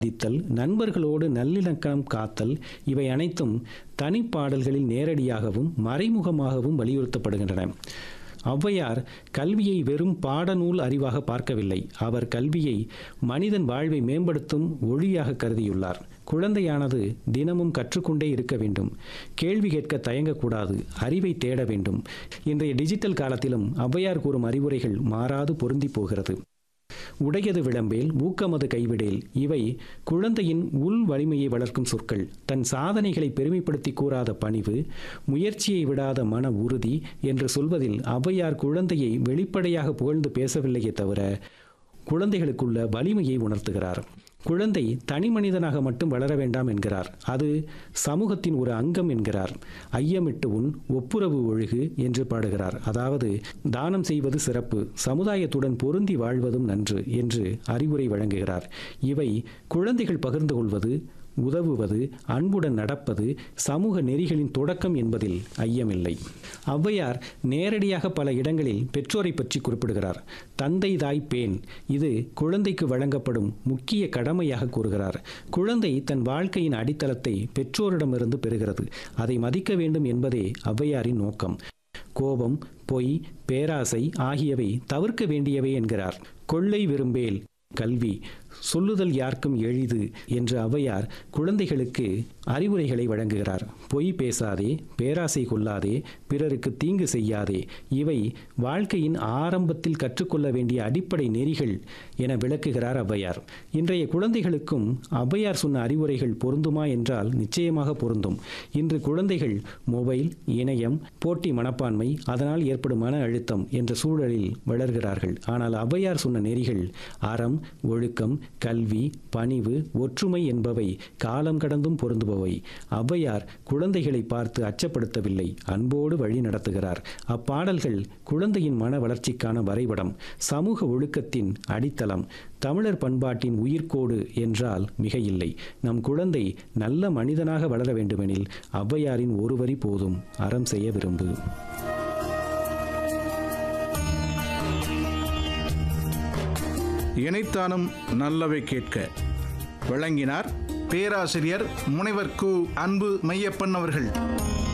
மதித்தல் நண்பர்களோடு நல்லிணக்கம் காத்தல் இவை அனைத்தும் தனிப்பாடல்களில் நேரடியாகவும் மறைமுகமாகவும் வலியுறுத்தப்படுகின்றன ஔவையார் கல்வியை வெறும் பாடநூல் அறிவாக பார்க்கவில்லை அவர் கல்வியை மனிதன் வாழ்வை மேம்படுத்தும் ஒளியாக கருதியுள்ளார் குழந்தையானது தினமும் கற்றுக்கொண்டே இருக்க வேண்டும் கேள்வி கேட்க தயங்கக்கூடாது அறிவை தேட வேண்டும் இன்றைய டிஜிட்டல் காலத்திலும் ஔவையார் கூறும் அறிவுரைகள் மாறாது பொருந்தி போகிறது உடையது விளம்பேல் ஊக்கமது கைவிடேல் இவை குழந்தையின் உள் வலிமையை வளர்க்கும் சொற்கள் தன் சாதனைகளை பெருமைப்படுத்தி கூறாத பணிவு முயற்சியை விடாத மன உறுதி என்று சொல்வதில் ஔவையார் குழந்தையை வெளிப்படையாக புகழ்ந்து பேசவில்லையே தவிர குழந்தைகளுக்குள்ள வலிமையை உணர்த்துகிறார் குழந்தை தனி மனிதனாக மட்டும் வளர வேண்டாம் என்கிறார் அது சமூகத்தின் ஒரு அங்கம் என்கிறார் ஐயமிட்டு உன் ஒப்புரவு ஒழுகு என்று பாடுகிறார் அதாவது தானம் செய்வது சிறப்பு சமுதாயத்துடன் பொருந்தி வாழ்வதும் நன்று என்று அறிவுரை வழங்குகிறார் இவை குழந்தைகள் பகிர்ந்து கொள்வது உதவுவது அன்புடன் நடப்பது சமூக நெறிகளின் தொடக்கம் என்பதில் ஐயமில்லை ஔவையார் நேரடியாக பல இடங்களில் பெற்றோரை பற்றி குறிப்பிடுகிறார் தந்தை தாய் பேன் இது குழந்தைக்கு வழங்கப்படும் முக்கிய கடமையாக கூறுகிறார் குழந்தை தன் வாழ்க்கையின் அடித்தளத்தை பெற்றோரிடமிருந்து பெறுகிறது அதை மதிக்க வேண்டும் என்பதே ஔவையாரின் நோக்கம் கோபம் பொய் பேராசை ஆகியவை தவிர்க்க வேண்டியவை என்கிறார் கொள்ளை விரும்பேல் கல்வி சொல்லுதல் யார்க்கும் எளிது என்று ஔவையார் குழந்தைகளுக்கு அறிவுரைகளை வழங்குகிறார் பொய் பேசாதே பேராசை கொள்ளாதே பிறருக்கு தீங்கு செய்யாதே இவை வாழ்க்கையின் ஆரம்பத்தில் கற்றுக்கொள்ள வேண்டிய அடிப்படை நெறிகள் என விளக்குகிறார் ஔவையார் இன்றைய குழந்தைகளுக்கும் ஔவையார் சொன்ன அறிவுரைகள் பொருந்துமா என்றால் நிச்சயமாக பொருந்தும் இன்று குழந்தைகள் மொபைல் இணையம் போட்டி மனப்பான்மை அதனால் ஏற்படும் மன அழுத்தம் என்ற சூழலில் வளர்கிறார்கள் ஆனால் ஔவையார் சொன்ன நெறிகள் அறம் ஒழுக்கம் கல்வி பணிவு ஒற்றுமை என்பவை காலம் கடந்தும் பொருந்துபவை ஔவையார் குழந்தைகளை பார்த்து அச்சப்படுத்தவில்லை அன்போடு வழி நடத்துகிறார் அப்பாடல்கள் குழந்தையின் மன வளர்ச்சிக்கான வரைபடம் சமூக ஒழுக்கத்தின் அடித்தளம் தமிழர் பண்பாட்டின் உயிர்க்கோடு என்றால் மிகையில்லை நம் குழந்தை நல்ல மனிதனாக வளர வேண்டுமெனில் ஔவையாரின் ஒரு வரி போதும் அறம் செய்ய விரும்பு இணைத்தானும் நல்லவை கேட்க வழங்கினார் பேராசிரியர் முனைவர் கு அன்பு மையப்பன் அவர்கள்